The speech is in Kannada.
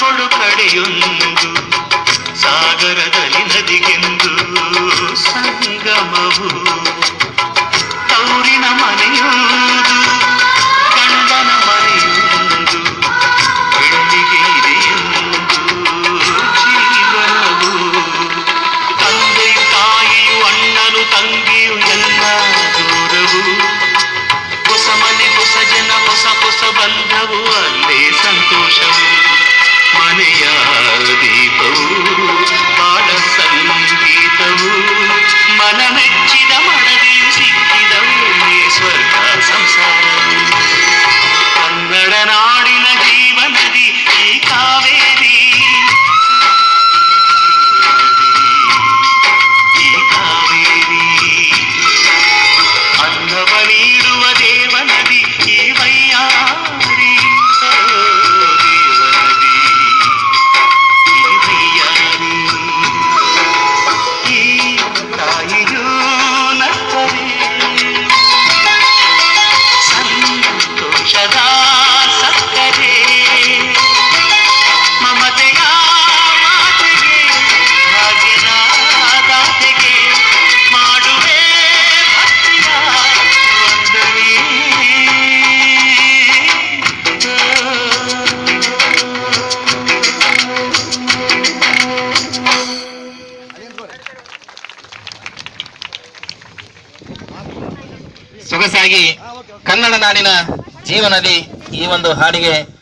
ಕೊಡು ಕಡೆಯೊಂದು ಸಾಗರದಲ್ಲಿ ನದಿಗೆಂದು ಸಂಗಮವು ತೌರಿನ ಮನೆಯೊಂದು ಗಂಡನ ಮನೆಯೊಂದು ಹೆಣ್ಣಿಗೆ ಇದೆಯೊಂದು ಜೀವನವು ತಂದೆಯು ತಾಯಿಯು ಅಣ್ಣನು ತಂಗಿಯು ಎಲ್ಲ ದೂರವು ಹೊಸ ಮನೆ ಹೊಸ ಜನ ಹೊಸ ಹೊಸ ಬಂಧವು ಅಲ್ಲೇ ಸಂತೋಷವು ಮನೆಯ ದೀಪವು ಬಾಳ ಸಂಗೀತವು ಮನ ಮೆಚ್ಚಿದ ಮನದಿಯು ಸಿಕ್ಕಿದವೇ ಸ್ವರ್ಗ ಸಂಸಾರವು ಕನ್ನಡ ನಾಡಿನ ಜೀವನದಿ ಈ ಕಾವೇರಿ ಈ ಕಾವೇರಿ ಅನ್ನವ ನೀಡುವ ದೇವನದಿ ಈ ವೈಯಾರಿ ಓ ದೇವನದಿ ಈ ವೈಯಾರಿ ಈ ತಾಯಿಯೂ ನಕ್ಕರೆ ಸಂತೋಷದ ಸಕ್ಕರೆ ಮಮತೆಯ ಮಾತೆಗೆ ಭಾಗ್ಯದ ದಾತೆಗೆ ಮಾಡುವೆ ಭಕ್ತಿಯ ವಂದನೆ ಸೊಗಸಾಗಿ ಕನ್ನಡ ನಾಡಿನ ಜೀವನದಿ ಈ ಒಂದು ಹಾಡಿಗೆ